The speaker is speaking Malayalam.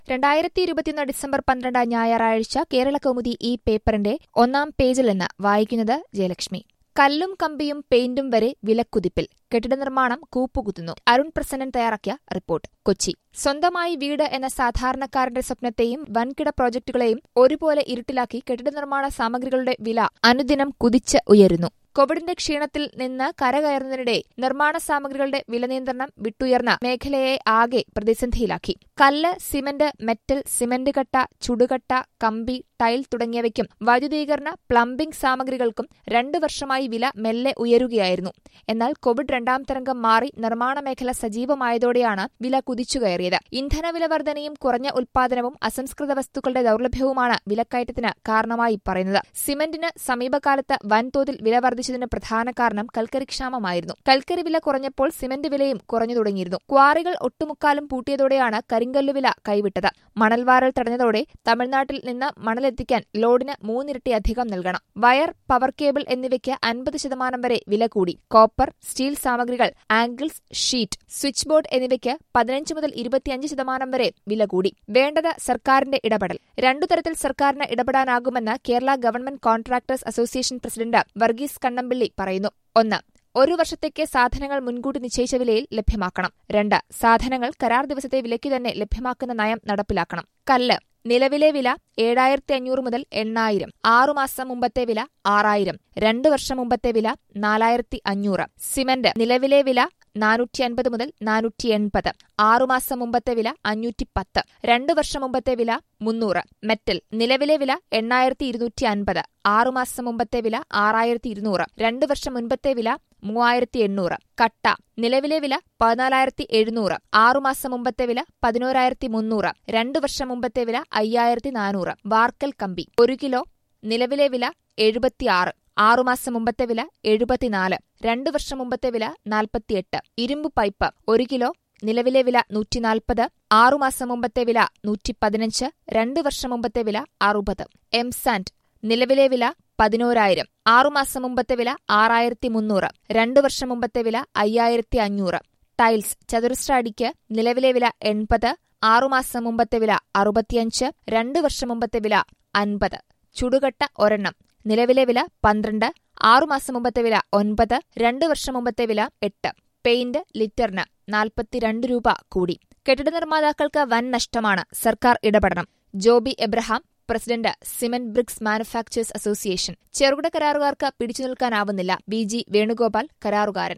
രണ്ടായിരത്തി ഇരുപത്തിയൊന്ന് ഡിസംബർ പന്ത്രണ്ട് ഞായറാഴ്ച കേരള കൗമുദി ഈ പേപ്പറിന്റെ ഒന്നാം പേജിൽ നിന്ന് വായിക്കുന്നത് ജയലക്ഷ്മി കല്ലും കമ്പിയും പെയിന്റും വരെ വിലക്കുതിപ്പിൽ കെട്ടിട നിർമ്മാണം കൂപ്പുകുത്തുന്നു അരുൺ പ്രസന്നൻ തയ്യാറാക്കിയ റിപ്പോർട്ട് കൊച്ചി സ്വന്തമായി വീട് എന്ന സാധാരണക്കാരന്റെ സ്വപ്നത്തെയും വൻകിട പ്രോജക്ടുകളെയും ഒരുപോലെ ഇരുട്ടിലാക്കി കെട്ടിട നിർമ്മാണ സാമഗ്രികളുടെ വില അനുദിനം കുതിച്ച് ഉയരുന്നു കോവിഡിന്റെ ക്ഷീണത്തിൽ നിന്ന് കരകയറുന്നതിനിടെ നിർമ്മാണ സാമഗ്രികളുടെ വില നിയന്ത്രണം വിട്ടുയർന്ന മേഖലയെ ആകെ പ്രതിസന്ധിയിലാക്കി കല്ല് സിമന്റ് മെറ്റൽ സിമന്റ് കട്ട ചുടുകട്ട കമ്പി ടൈൽ തുടങ്ങിയവയ്ക്കും വൈദ്യുതീകരണ പ്ലംബിംഗ് സാമഗ്രികൾക്കും രണ്ടു വർഷമായി വില മെല്ലെ ഉയരുകയായിരുന്നു എന്നാൽ കോവിഡ് രണ്ടാം തരംഗം മാറി നിർമ്മാണ മേഖല സജീവമായതോടെയാണ് വില കുതിച്ചുകയറിയത് ഇന്ധനവില വർധനയും കുറഞ്ഞ ഉൽപാദനവും അസംസ്കൃത വസ്തുക്കളുടെ ദൌർലഭ്യവുമാണ് വിലക്കയറ്റത്തിന് കാരണമായി പറയുന്നത് സിമന്റിന് സമീപകാലത്ത് വൻതോതിൽ വില വർദ്ധിച്ചതിന് പ്രധാന കാരണം കൽക്കരി ക്ഷാമമായിരുന്നു കൽക്കരി വില കുറഞ്ഞപ്പോൾ സിമന്റ് വിലയും കുറഞ്ഞു തുടങ്ങിയിരുന്നു ക്വാറികൾ ഒട്ടുമുക്കാലും പൂട്ടിയതോടെയാണ് കരിങ്കല്ല് വില കൈവിട്ടത് മണൽവാരൽ തടഞ്ഞതോടെ തമിഴ്നാട്ടിൽ നിന്ന് മണലെത്തിക്കാൻ ലോഡിന് മൂന്നിരട്ടി അധികം നൽകണം വയർ പവർ കേബിൾ എന്നിവയ്ക്ക് അൻപത് ശതമാനം വരെ വില കൂടി കോപ്പർ സ്റ്റീൽ സാമഗ്രികൾ ആംഗിൾസ് ഷീറ്റ് സ്വിച്ച് ബോർഡ് എന്നിവയ്ക്ക് പതിനഞ്ച് മുതൽ ഇരുപത്തിയഞ്ച് ശതമാനം വരെ വില കൂടി വേണ്ടത് സർക്കാരിന്റെ ഇടപെടൽ രണ്ടു തരത്തിൽ സർക്കാരിന് ഇടപെടാനാകുമെന്ന് Kerala government contractors association president Varghese Kannampilly പറയുന്നു ഒന്ന് ഒരു വർഷത്തേക്ക് സാധനങ്ങൾ മുൻകൂട്ടി നിശ്ചയിച്ച വിലയിൽ ലഭ്യമാക്കണം രണ്ട് സാധനങ്ങൾ കരാർ ദിവസത്തെ വിലയ്ക്ക് തന്നെ ലഭ്യമാക്കുന്ന നയം നടപ്പിലാക്കണം കല്ല് നിലവിലെ വില ഏഴായിരത്തി അഞ്ഞൂറ് മുതൽ എണ്ണായിരം ആറുമാസം മുമ്പത്തെ വില ആറായിരം രണ്ടു വർഷം മുമ്പത്തെ വില നാലായിരത്തി അഞ്ഞൂറ് സിമന്റ് നിലവിലെ വില നാനൂറ്റി അൻപത് മുതൽ നാനൂറ്റി എൺപത് ആറുമാസം മുമ്പത്തെ വില അഞ്ഞൂറ്റി പത്ത് രണ്ടു വർഷം മുമ്പത്തെ വില മുന്നൂറ് മെറ്റൽ നിലവിലെ വില എണ്ണായിരത്തി ഇരുന്നൂറ്റി അൻപത് ആറുമാസം മുമ്പത്തെ വില ആറായിരത്തി ഇരുന്നൂറ് രണ്ടു വർഷം മുൻപത്തെ വില മൂവായിരത്തി എണ്ണൂറ് കട്ട നിലവിലെ വില പതിനാലായിരത്തി എഴുന്നൂറ് ആറുമാസം മുമ്പത്തെ വില പതിനോരായിരത്തി മുന്നൂറ് രണ്ടു വർഷം മുമ്പത്തെ വില അയ്യായിരത്തി നാനൂറ് വാർക്കൽ കമ്പി ഒരു കിലോ നിലവിലെ വില എഴുപത്തിയാറ് ആറുമാസം മുമ്പത്തെ വില എഴുപത്തിനാല് രണ്ടു വർഷം മുമ്പത്തെ വില നാൽപ്പത്തിയെട്ട് ഇരുമ്പ് പൈപ്പ് ഒരു കിലോ നിലവിലെ വില നൂറ്റിനാൽപ്പത് ആറുമാസം മുമ്പത്തെ വില നൂറ്റി പതിനഞ്ച് രണ്ടു വർഷം മുമ്പത്തെ വില അറുപത് എംസാൻഡ് നിലവിലെ വില പതിനോരായിരം ആറുമാസം മുമ്പത്തെ വില ആറായിരത്തി മുന്നൂറ് രണ്ടു വർഷം മുമ്പത്തെ വില അയ്യായിരത്തി അഞ്ഞൂറ് ടൈൽസ് ചതുരശ്ര അടിക്ക് നിലവിലെ വില എൺപത് ആറുമാസം മുമ്പത്തെ വില അറുപത്തിയഞ്ച് രണ്ടു വർഷം മുമ്പത്തെ വില അൻപത് ചുടുകട്ട ഒരെണ്ണം നിലവിലെ വില പന്ത്രണ്ട് ആറുമാസം മുമ്പത്തെ വില ഒൻപത് രണ്ടു വർഷം മുമ്പത്തെ വില എട്ട് പെയിന്റ് ലിറ്ററിന് നാൽപ്പത്തിരണ്ട് രൂപ കൂടി കെട്ടിട നിർമ്മാതാക്കൾക്ക് വൻ നഷ്ടമാണ് സർക്കാർ ഇടപെടണം Joby Abraham president cement bricks manufacturers association ചെറുകിട കരാറുകാർക്ക് പിടിച്ചു നിൽക്കാനാവുന്നില്ല ബി ജി വേണുഗോപാൽ കരാറുകാരൻ